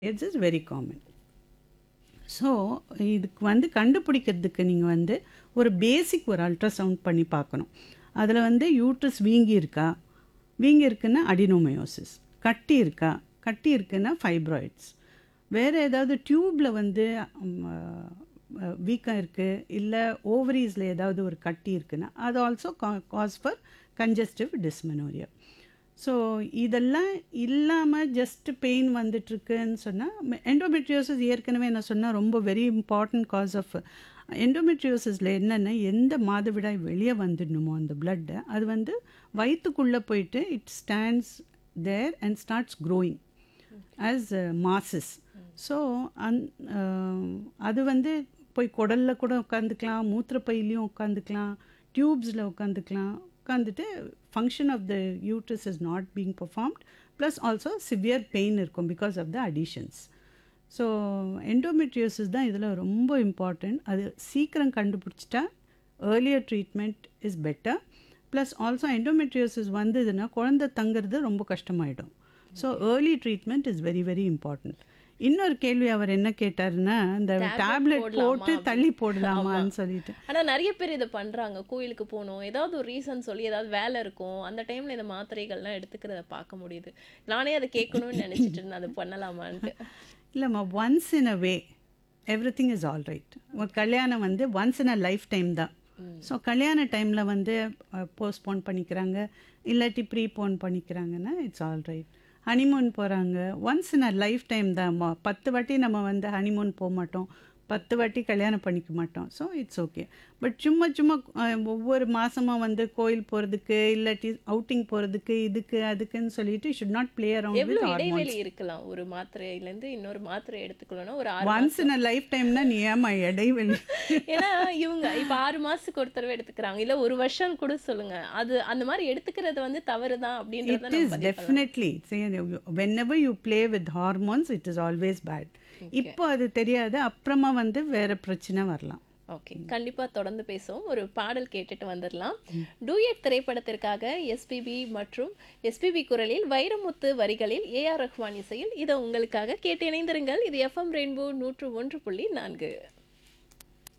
it's is very common so இதுக்கு வந்து கண்டுபிடிக்கிறதுக்கு நீங்கள் வந்து ஒரு பேசிக் ஒரு அல்ட்ராசவுண்ட் பண்ணி பார்க்கணும் அதில் வந்து யூட்ரஸ் வீங்கி இருக்கா வீங்கி இருக்குன்னா அடினோமயோசிஸ் கட்டி இருக்கா கட்டி இருக்குன்னா ஃபைப்ராய்ட்ஸ் வேறு ஏதாவது டியூப்பில் வந்து வீக்கம் இருக்குது இல்லை ஓவரீஸில் ஏதாவது ஒரு கட்டி இருக்குன்னா அது also cause for congestive dysmenorrhoea so இதெல்லாம் இல்லாமல் ஜஸ்ட் பெயின் வந்துட்டுருக்குன்னு சொன்னால் எண்டோமெட்ரியோசிஸ் ஏற்கனவே நான் சொன்னால் ரொம்ப வெரி இம்பார்ட்டன்ட் காஸ் ஆஃப் எண்டோமெட்ரியோசிஸில் என்னென்னா எந்த மாதவிடாய் வெளியே வந்துடணுமோ அந்த பிளட்டை அது வந்து வயிற்றுக்குள்ளே போயிட்டு it stands there and starts growing as masses so அந் அது வந்து போய் குடலில் கூட உட்காந்துக்கலாம் மூத்திரப்பையிலையும் உட்காந்துக்கலாம் டியூப்ஸில் உட்காந்துக்கலாம் உட்காந்துட்டு function of the uterus is not being performed plus also severe pain இருக்கும் because of the adhesions so endometriosis தான் இதில் ரொம்ப இம்பார்ட்டண்ட் அது சீக்கிரம் கண்டுபிடிச்சிட்டா earlier treatment is better plus also endometriosis வந்ததுன்னா குழந்தை தங்குறது ரொம்ப கஷ்டமாயிடும் so early treatment is very very important இன்னொரு கேள்வி அவர் என்ன கேட்டாருன்னா இந்த டேப்லெட் போட்டு தள்ளி போடலாமான்னு சொல்லிட்டு ஆனா நிறைய பேர் இதை பண்றாங்க கோயிலுக்கு போகணும் ஏதாவது ஒரு ரீசன் சொல்லி ஏதாவது வேலை இருக்கும் அந்த டைம்ல இந்த மாத்திரைகள்லாம் எடுத்துக்கிறத பார்க்க முடியுது நானே அதை கேட்கணும்னு நினைச்சிட்டு இருந்தேன் அதை பண்ணலாமான்ட்டு இல்லைம்மா once in a way everything is all right ஒரு கல்யாணம் வந்து once in a lifetime தான் ஸோ கல்யாண டைமில் வந்து போஸ்ட்போன் பண்ணிக்கிறாங்க இல்லாட்டி ப்ரீபோன் பண்ணிக்கிறாங்கன்னா இட்ஸ் ஆல் ரைட் ஹனிமூன் போகிறாங்க once in a lifetime தான் பத்து வாட்டி நம்ம வந்து ஹனிமூன் போக மாட்டோம் பத்து வாட்டி கல்யாணம் பண்ணிக்க மாட்டோம் ஸோ இட்ஸ் ஓகே பட் சும்மா சும்மா ஒவ்வொரு மாதமாக வந்து கோயில் போகிறதுக்கு இல்லாட்டி அவுட்டிங் போகிறதுக்கு இதுக்கு அதுக்குன்னு சொல்லிட்டு ஷுட் நாட் பிளே அரவுண்ட் எவ்வளவு இடைவெளி இருக்கலாம் ஒரு மாத்திரையில இருந்து இன்னொரு மாத்திரை எடுத்துக்கணும்னா ஒரு ஆறு ஒன்ஸ் இன் அ லைஃப் டைம்னா நீ ஏமா இடைவெளி ஏன்னா இவங்க இப்ப ஆறு மாசத்துக்கு ஒரு தடவை எடுத்துக்கிறாங்க இல்ல ஒரு வருஷம் கூட சொல்லுங்க அது அந்த மாதிரி எடுத்துக்கிறது வந்து தவறுதான் அப்படின்றத it is definitely whenever you play with hormones it is always bad இப்போ அது தெரியாது அப்புறமா வந்து வேற பிரச்சனை வரலாம் ஓகே கண்டிப்பா தொடர்ந்து பேசுவோம் ஒரு பாடல் கேட்டுட்டு வந்துடலாம் டூயட் திரைப்படத்திற்காக எஸ்பிபி மற்றும் எஸ்பிபி குரலில் வைரமுத்து வரிகளில் ஏ ஆர் ரஹ்மான் இசையில் இதை உங்களுக்காக கேட்டு இணைந்திருங்கள் இது எஃப்எம் ரெயின்போ நூற்று ஒன்று புள்ளி நான்கு